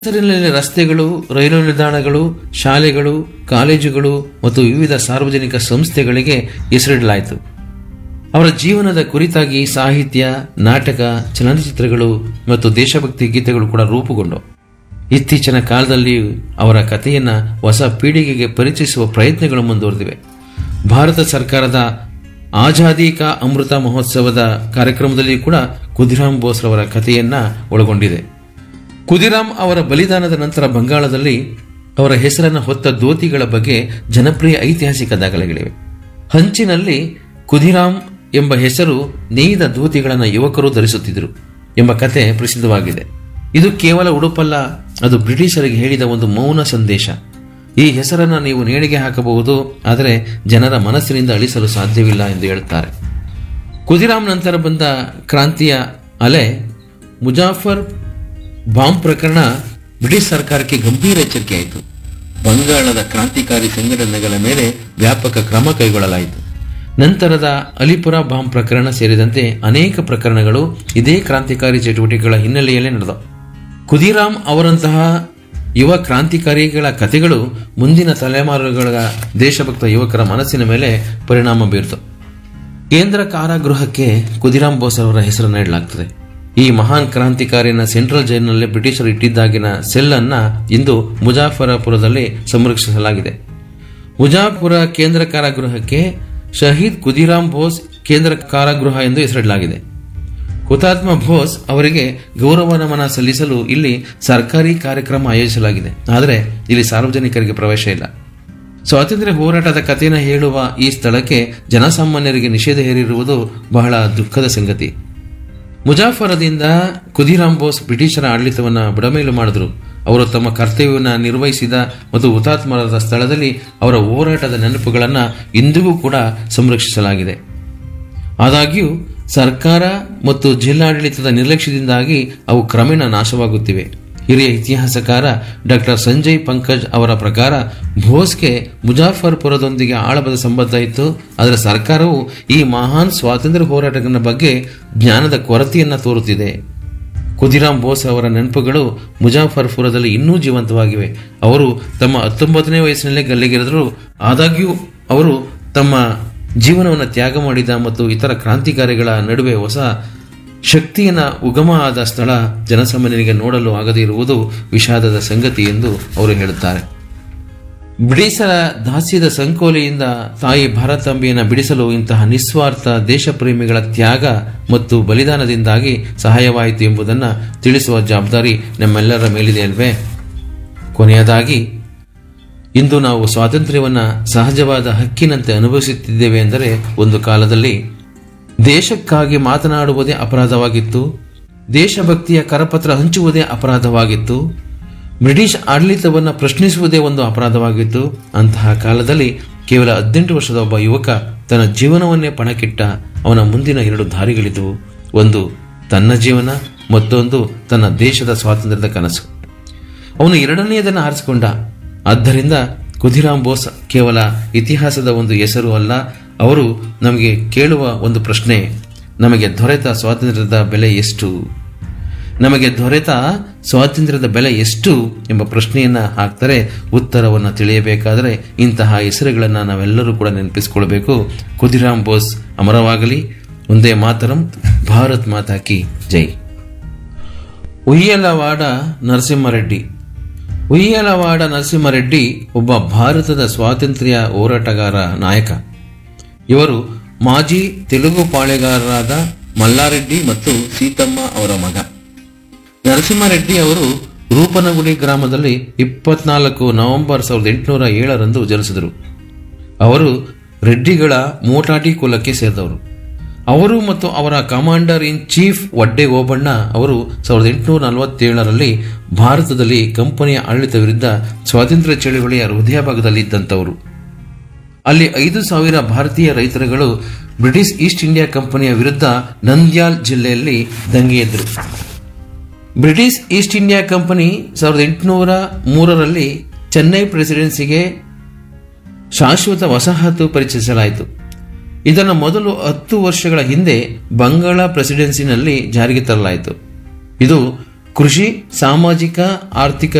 ಹೆಸರಿನಲ್ಲಿ ರಸ್ತೆಗಳು ರೈಲು ನಿಲ್ದಾಣಗಳು ಶಾಲೆಗಳು ಕಾಲೇಜುಗಳು ಮತ್ತು ವಿವಿಧ ಸಾರ್ವಜನಿಕ ಸಂಸ್ಥೆಗಳಿಗೆ ಹೆಸರಿಡಲಾಯಿತು ಅವರ ಜೀವನದ ಕುರಿತಾಗಿ ಸಾಹಿತ್ಯ ನಾಟಕ ಚಲನಚಿತ್ರಗಳು ಮತ್ತು ದೇಶಭಕ್ತಿ ಗೀತೆಗಳು ಕೂಡ ರೂಪುಗೊಂಡವು ಇತ್ತೀಚಿನ ಕಾಲದಲ್ಲಿ ಅವರ ಕಥೆಯನ್ನ ಹೊಸ ಪೀಳಿಗೆಗೆ ಪರಿಚಯಿಸುವ ಪ್ರಯತ್ನಗಳು ಮುಂದುವರೆದಿವೆ ಭಾರತ ಸರ್ಕಾರದ ಆಜಾದಿ ಕಾ ಅಮೃತ ಮಹೋತ್ಸವದ ಕಾರ್ಯಕ್ರಮದಲ್ಲಿ ಕೂಡ ಖುದಿರಾಮ್ ಬೋಸ್ ರವರ ಕಥೆಯನ್ನ ಒಳಗೊಂಡಿದೆ ಖುದಿರಾಮ್ ಅವರ ಬಲಿದಾನದ ನಂತರ ಬಂಗಾಳದಲ್ಲಿ ಅವರ ಹೆಸರನ್ನು ಹೊತ್ತ ದೋತಿಗಳ ಬಗ್ಗೆ ಜನಪ್ರಿಯ ಐತಿಹಾಸಿಕ ದಾಖಲೆಗಳಿವೆ ಹಂಚಿನಲ್ಲಿ ಖುದಿರಾಮ್ ಎಂಬ ಹೆಸರು ನೇಯ್ದ ಧೋತಿಗಳನ್ನು ಯುವಕರು ಧರಿಸುತ್ತಿದ್ದರು ಎಂಬ ಕತೆ ಪ್ರಸಿದ್ಧವಾಗಿದೆ ಇದು ಕೇವಲ ಉಡುಪಲ್ಲ ಅದು ಬ್ರಿಟಿಷರಿಗೆ ಹೇಳಿದ ಒಂದು ಮೌನ ಸಂದೇಶ ಈ ಹೆಸರನ್ನು ನೀವು ನೇಣಿಗೆ ಹಾಕಬಹುದು ಆದರೆ ಜನರ ಮನಸ್ಸಿನಿಂದ ಅಳಿಸಲು ಸಾಧ್ಯವಿಲ್ಲ ಎಂದು ಹೇಳುತ್ತಾರೆ ಖುದಿರಾಮ್ ನಂತರ ಬಂದ ಕ್ರಾಂತಿಯ ಅಲೆ ಮುಜಾಫರ್ ಬಾಂಬ್ ಪ್ರಕರಣ ಬ್ರಿಟಿಷ್ ಸರ್ಕಾರಕ್ಕೆ ಗಂಭೀರ ಎಚ್ಚರಿಕೆಯಾಯಿತು ಬಂಗಾಳದ ಕ್ರಾಂತಿಕಾರಿ ಸಂಘಟನೆಗಳ ಮೇಲೆ ವ್ಯಾಪಕ ಕ್ರಮ ಕೈಗೊಳ್ಳಲಾಯಿತು ನಂತರದ ಅಲಿಪುರ ಬಾಂಬ್ ಪ್ರಕರಣ ಸೇರಿದಂತೆ ಅನೇಕ ಪ್ರಕರಣಗಳು ಇದೇ ಕ್ರಾಂತಿಕಾರಿ ಚಟುವಟಿಕೆಗಳ ಹಿನ್ನೆಲೆಯಲ್ಲೇ ನಡೆದವು ಖುದಿರಾಮ್ ಅವರಂತಹ ಯುವ ಕ್ರಾಂತಿಕಾರಿಗಳ ಕಥೆಗಳು ಮುಂದಿನ ತಲೆಮಾರುಗಳ ದೇಶಭಕ್ತ ಯುವಕರ ಮನಸ್ಸಿನ ಮೇಲೆ ಪರಿಣಾಮ ಬೀರಿತು ಕೇಂದ್ರ ಕಾರಾಗೃಹಕ್ಕೆ ಖುದಿರಾಮ್ ಬೋಸ್ ಅವರ ಹೆಸರನ್ನು ನೀಡಲಾಗ್ತದೆ ಈ ಮಹಾನ್ ಕ್ರಾಂತಿಕಾರಿನ ಸೆಂಟ್ರಲ್ ಜೈಲಿನಲ್ಲಿ ಬ್ರಿಟಿಷರು ಇಟ್ಟಿದ್ದಾಗಿನ ಸೆಲ್ ಅನ್ನ ಇಂದು ಮುಜಾಫರಪುರದಲ್ಲಿ ಸಂರಕ್ಷಿಸಲಾಗಿದೆ ಮುಜಾಫರ ಕೇಂದ್ರ ಕಾರಾಗೃಹಕ್ಕೆ ಶಹೀದ್ ಖುದಿರಾಮ್ ಬೋಸ್ ಕೇಂದ್ರ ಕಾರಾಗೃಹ ಎಂದು ಹೆಸರಿಡಲಾಗಿದೆ ಹುತಾತ್ಮ ಬೋಸ್ ಅವರಿಗೆ ಗೌರವ ನಮನ ಸಲ್ಲಿಸಲು ಇಲ್ಲಿ ಸರ್ಕಾರಿ ಕಾರ್ಯಕ್ರಮ ಆಯೋಜಿಸಲಾಗಿದೆ ಆದರೆ ಇಲ್ಲಿ ಸಾರ್ವಜನಿಕರಿಗೆ ಪ್ರವೇಶ ಇಲ್ಲ ಸ್ವಾತಂತ್ರ್ಯ ಹೋರಾಟದ ಕಥೆಯನ್ನು ಹೇಳುವ ಈ ಸ್ಥಳಕ್ಕೆ ಜನಸಾಮಾನ್ಯರಿಗೆ ನಿಷೇಧ ಹೇರಿರುವುದು ಬಹಳ ದುಃಖದ ಸಂಗತಿ ಮುಜಾಫರದಿಂದ ಖುದಿರಾಮ್ ಬೋಸ್ ಬ್ರಿಟಿಷರ ಆಡಳಿತವನ್ನು ಬುಡಮೇಲು ಮಾಡಿದ್ರು ಅವರು ತಮ್ಮ ಕರ್ತವ್ಯವನ್ನು ನಿರ್ವಹಿಸಿದ ಮತ್ತು ಹುತಾತ್ಮರಾದ ಸ್ಥಳದಲ್ಲಿ ಅವರ ಹೋರಾಟದ ನೆನಪುಗಳನ್ನು ಇಂದಿಗೂ ಕೂಡ ಸಂರಕ್ಷಿಸಲಾಗಿದೆ ಆದಾಗ್ಯೂ ಸರ್ಕಾರ ಮತ್ತು ಜಿಲ್ಲಾಡಳಿತದ ನಿರ್ಲಕ್ಷ್ಯದಿಂದಾಗಿ ಅವು ಕ್ರಮೇಣ ನಾಶವಾಗುತ್ತಿವೆ ಹಿರಿಯ ಇತಿಹಾಸಕಾರ ಡಾಕ್ಟರ್ ಸಂಜಯ್ ಪಂಕಜ್ ಅವರ ಪ್ರಕಾರ ಬೋಸ್ಗೆ ಮುಜಾಫರ್ಪುರದೊಂದಿಗೆ ಆಳವಾದ ಸಂಬಂಧ ಇತ್ತು ಆದರೆ ಸರ್ಕಾರವು ಈ ಮಹಾನ್ ಸ್ವಾತಂತ್ರ್ಯ ಹೋರಾಟಗಳ ಬಗ್ಗೆ ಜ್ಞಾನದ ಕೊರತೆಯನ್ನ ತೋರುತ್ತಿದೆ ಖುದಿರಾಮ್ ಬೋಸ್ ಅವರ ನೆನಪುಗಳು ಮುಜಾಫರ್ಪುರದಲ್ಲಿ ಇನ್ನೂ ಜೀವಂತವಾಗಿವೆ ಅವರು ತಮ್ಮ ಹತ್ತೊಂಬತ್ತನೇ ವಯಸ್ಸಿನಲ್ಲೇ ಗಲ್ಲಿಗೆರೆದರು ಆದಾಗ್ಯೂ ಅವರು ತಮ್ಮ ಜೀವನವನ್ನು ತ್ಯಾಗ ಮಾಡಿದ ಮತ್ತು ಇತರ ಕ್ರಾಂತಿಕಾರಿಗಳ ನಡುವೆ ಹೊಸ ಶಕ್ತಿಯನ್ನ ಉಗಮ ಆದ ಸ್ಥಳ ಜನಸಾಮಾನ್ಯರಿಗೆ ನೋಡಲು ಆಗದೇ ಇರುವುದು ವಿಷಾದದ ಸಂಗತಿ ಎಂದು ಅವರು ಹೇಳುತ್ತಾರೆ ಬ್ರಿಟಿಷರ ದಾಸ್ಯದ ಸಂಕೋಲೆಯಿಂದ ತಾಯಿ ಭಾರತಾಂಬೆಯನ್ನು ಬಿಡಿಸಲು ಇಂತಹ ನಿಸ್ವಾರ್ಥ ದೇಶಪ್ರೇಮಿಗಳ ತ್ಯಾಗ ಮತ್ತು ಬಲಿದಾನದಿಂದಾಗಿ ಸಹಾಯವಾಯಿತು ಎಂಬುದನ್ನು ತಿಳಿಸುವ ಜವಾಬ್ದಾರಿ ನಮ್ಮೆಲ್ಲರ ಮೇಲಿದೆ ಅಲ್ವೇ ಕೊನೆಯದಾಗಿ ಇಂದು ನಾವು ಸ್ವಾತಂತ್ರ್ಯವನ್ನ ಸಹಜವಾದ ಹಕ್ಕಿನಂತೆ ಅನುಭವಿಸುತ್ತಿದ್ದೇವೆ ಎಂದರೆ ಒಂದು ಕಾಲದಲ್ಲಿ ದೇಶಕ್ಕಾಗಿ ಮಾತನಾಡುವುದೇ ಅಪರಾಧವಾಗಿತ್ತು ದೇಶಭಕ್ತಿಯ ಕರಪತ್ರ ಹಂಚುವುದೇ ಅಪರಾಧವಾಗಿತ್ತು ಬ್ರಿಟಿಷ್ ಆಡಳಿತವನ್ನು ಪ್ರಶ್ನಿಸುವುದೇ ಒಂದು ಅಪರಾಧವಾಗಿತ್ತು ಅಂತಹ ಕಾಲದಲ್ಲಿ ಕೇವಲ ಹದಿನೆಂಟು ವರ್ಷದ ಒಬ್ಬ ಯುವಕ ತನ್ನ ಜೀವನವನ್ನೇ ಪಣಕ್ಕಿಟ್ಟ ಅವನ ಮುಂದಿನ ಎರಡು ದಾರಿಗಳಿದ್ದವು ಒಂದು ತನ್ನ ಜೀವನ ಮತ್ತೊಂದು ತನ್ನ ದೇಶದ ಸ್ವಾತಂತ್ರ್ಯದ ಕನಸು ಅವನು ಎರಡನೆಯದನ್ನು ಆರಿಸಿಕೊಂಡ ಆದ್ದರಿಂದ ಖುದಿರಾಮ್ ಬೋಸ್ ಕೇವಲ ಇತಿಹಾಸದ ಒಂದು ಹೆಸರು ಅಲ್ಲ ಅವರು ನಮಗೆ ಕೇಳುವ ಒಂದು ಪ್ರಶ್ನೆ ನಮಗೆ ದೊರೆತ ಸ್ವಾತಂತ್ರ್ಯದ ಬೆಲೆ ಎಷ್ಟು ನಮಗೆ ದೊರೆತ ಸ್ವಾತಂತ್ರ್ಯದ ಬೆಲೆ ಎಷ್ಟು ಎಂಬ ಪ್ರಶ್ನೆಯನ್ನ ಹಾಕ್ತಾರೆ ಉತ್ತರವನ್ನು ತಿಳಿಯಬೇಕಾದರೆ ಇಂತಹ ಹೆಸರುಗಳನ್ನು ನಾವೆಲ್ಲರೂ ಕೂಡ ನೆನಪಿಸಿಕೊಳ್ಬೇಕು ಖುದಿರಾಮ್ ಬೋಸ್ ಅಮರವಾಗಲಿ ಒಂದೇ ಮಾತರಂ ಭಾರತ್ ಮಾತಾ ಕಿ ಜೈ ಉಯ್ಯಲವಾಡ ನರಸಿಂಹರೆಡ್ಡಿ ಉಯ್ಯಲವಾಡ ನರಸಿಂಹರೆಡ್ಡಿ ಒಬ್ಬ ಭಾರತದ ಸ್ವಾತಂತ್ರ್ಯ ಹೋರಾಟಗಾರ ನಾಯಕ ಇವರು ಮಾಜಿ ತೆಲುಗು ಪಾಳೆಗಾರರಾದ ಮಲ್ಲಾರೆಡ್ಡಿ ಮತ್ತು ಸೀತಮ್ಮ ಅವರ ಮಗ ನರಸಿಂಹರೆಡ್ಡಿ ಅವರು ರೂಪನಗುಡಿ ಗ್ರಾಮದಲ್ಲಿ ಇಪ್ಪತ್ನಾಲ್ಕು ನವೆಂಬರ್ ಸಾವಿರದ ಎಂಟುನೂರ ಏಳರಂದು ಜನಿಸಿದರು ಅವರು ರೆಡ್ಡಿಗಳ ಮೋಟಾಟಿ ಕುಲಕ್ಕೆ ಸೇರಿದವರು ಅವರು ಮತ್ತು ಅವರ commander in chief Vadde Obanna ಅವರು ಸಾವಿರದ ಎಂಟುನೂರ ನಲವತ್ತೇಳರಲ್ಲಿ ಭಾರತದಲ್ಲಿ ಕಂಪನಿಯ ಆಡಳಿತ ವಿರುದ್ಧ ಸ್ವಾತಂತ್ರ್ಯ ಚಳವಳಿಯ ಹೃದಯ ಭಾಗದಲ್ಲಿ ಇದ್ದಂಥವರು ಅಲ್ಲಿ ಐದು ಸಾವಿರ ಭಾರತೀಯ ರೈತರುಗಳು ಬ್ರಿಟಿಷ್ ಈಸ್ಟ್ ಇಂಡಿಯಾ ಕಂಪನಿಯ ವಿರುದ್ಧ ನಂದ್ಯಾಲ್ ಜಿಲ್ಲೆಯಲ್ಲಿ ದಂಗೆಯೆದ್ದರು ಬ್ರಿಟಿಷ್ ಈಸ್ಟ್ ಇಂಡಿಯಾ ಕಂಪನಿ ಸಾವಿರದ ಎಂಟುನೂರ ಮೂರರಲ್ಲಿ ಚೆನ್ನೈ ಪ್ರೆಸಿಡೆನ್ಸಿಗೆ ಶಾಶ್ವತ ವಸಾಹತು ಪರಿಚಯಿಸಲಾಯಿತು ಇದನ್ನು ಮೊದಲು ಹತ್ತು ವರ್ಷಗಳ ಹಿಂದೆ ಬಂಗಾಳ ಪ್ರೆಸಿಡೆನ್ಸಿನಲ್ಲಿ ಜಾರಿಗೆ ತರಲಾಯಿತು ಇದು ಕೃಷಿ ಸಾಮಾಜಿಕ ಆರ್ಥಿಕ